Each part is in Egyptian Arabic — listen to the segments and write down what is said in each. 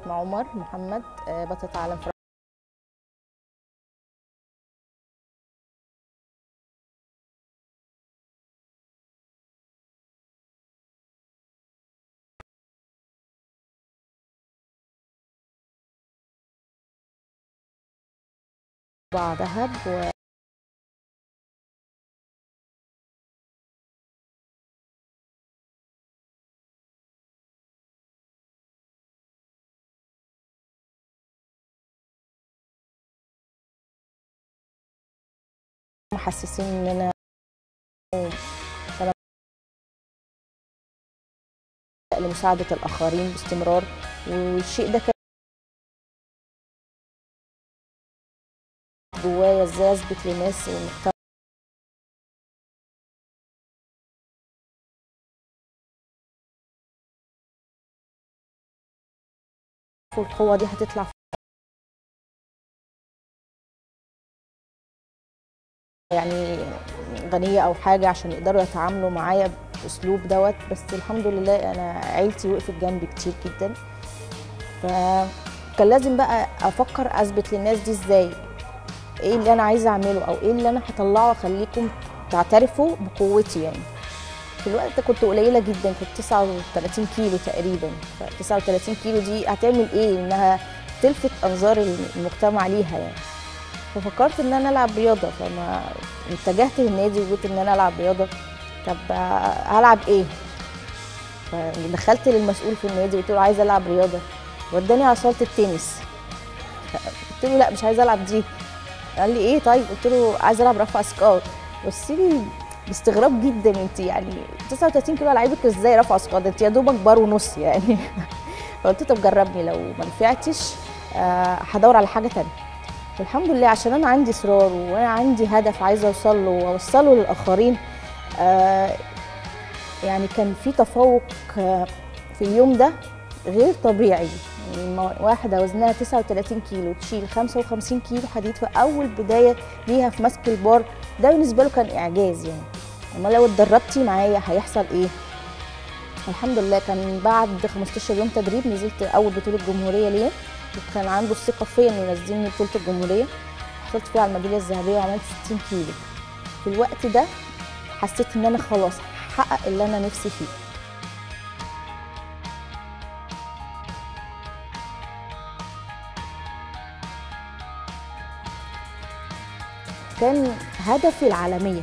فاطمه عمر محمد آه، بطله عالم فرنسا ذهب و محسسين ان انا لمساعدة الآخرين باستمرار والشيء ده كان جوايا ازاي اثبت للناس والمجتمع والقوة دي هتطلع يعني غنية أو حاجة عشان يقدروا يتعاملوا معايا بأسلوب دوت بس الحمد لله أنا عيلتي وقفت جنبي كتير جدا فكان لازم بقى أفكر أثبت للناس دي إزاي إيه اللي أنا عايزة أعمله أو إيه اللي أنا هطلعه أخليكم تعترفوا بقوتي يعني في الوقت ده كنت قليلة جدا كنت 39 كيلو تقريبا ف 39 كيلو دي هتعمل إيه إنها تلفت أنظار المجتمع ليها يعني ففكرت ان انا العب رياضه فما اتجهت للنادي وقلت ان انا العب رياضه طب هلعب ايه فدخلت للمسؤول في النادي قلت له عايزه العب رياضه وداني على صاله التنس قلت له لا مش عايزه العب دي قال لي ايه طيب قلت له عايزه العب رفع اثقال بص لي باستغراب جدا انت يعني 39 كيلو لعيبك ازاي رفع اثقال انت يا دوبك بار ونص يعني فقلت طب جربني لو ما نفعتش هدور على حاجه تانية الحمد لله عشان انا عندي اصرار وانا عندي هدف عايزه اوصل له واوصله للاخرين آه يعني كان في تفوق آه في اليوم ده غير طبيعي يعني واحده وزنها 39 كيلو تشيل 55 كيلو حديد في اول بدايه ليها في مسك البار ده بالنسبه له كان اعجاز يعني اما لو اتدربتي معايا هيحصل ايه الحمد لله كان بعد 15 يوم تدريب نزلت اول بطوله جمهوريه ليا وكان عنده الثقه فيا انه ينزلني بطوله الجمهوريه حصلت فيها على الميداليه الذهبيه وعملت 60 كيلو في الوقت ده حسيت ان انا خلاص هحقق اللي انا نفسي فيه كان هدفي العالميه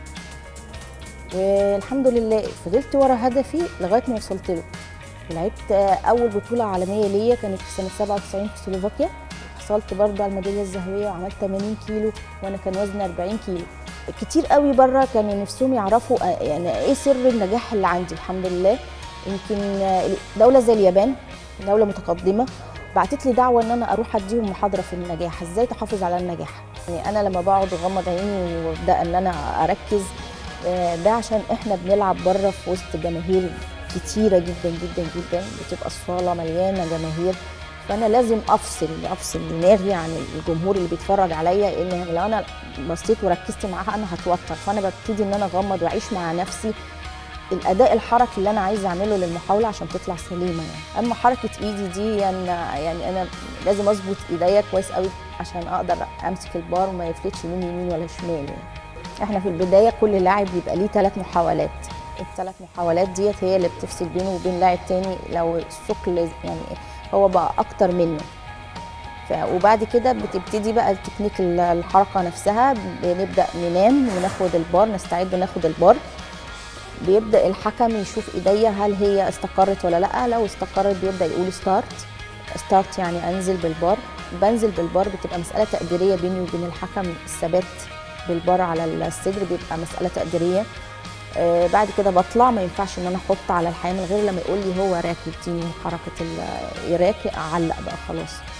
والحمد لله فضلت ورا هدفي لغايه ما وصلت له لعبت اول بطوله عالميه ليا كانت في سنه 97 في سلوفاكيا حصلت برضه على الميداليه الذهبيه وعملت 80 كيلو وانا كان وزني 40 كيلو كتير قوي بره كانوا نفسهم يعرفوا يعني ايه سر النجاح اللي عندي الحمد لله يمكن دوله زي اليابان دوله متقدمه بعتت لي دعوه ان انا اروح اديهم محاضره في النجاح ازاي تحافظ على النجاح يعني انا لما بقعد اغمض عيني وابدا ان انا اركز ده عشان احنا بنلعب بره في وسط جماهير كتيره جدا جدا جدا بتبقى الصاله مليانه جماهير فانا لازم افصل افصل دماغي عن الجمهور اللي بيتفرج عليا لان لو انا بصيت وركزت معاها انا هتوتر فانا ببتدي ان انا اغمض واعيش مع نفسي الاداء الحركي اللي انا عايزه اعمله للمحاوله عشان تطلع سليمه يعني اما حركه ايدي دي يعني, يعني انا لازم اظبط ايديا كويس قوي عشان اقدر امسك البار وما يفلتش مني يمين ولا شمال يعني. احنا في البدايه كل لاعب بيبقى ليه ثلاث محاولات الثلاث محاولات ديت هي اللي بتفصل بينه وبين لاعب تاني لو الثقل يعني هو بقى اكتر منه وبعد كده بتبتدي بقى التكنيك الحركه نفسها بنبدا ننام وناخد البار نستعد وناخد البار بيبدا الحكم يشوف ايديا هل هي استقرت ولا لا لو استقرت بيبدا يقول ستارت ستارت يعني انزل بالبار بنزل بالبار بتبقى مساله تقديريه بيني وبين الحكم الثبات بالبار على الصدر بيبقى مساله تقديريه آه بعد كده بطلع ما ينفعش ان انا احط على الحامل غير لما يقول لي هو راكب اديني حركه الراكب اعلق بقى خلاص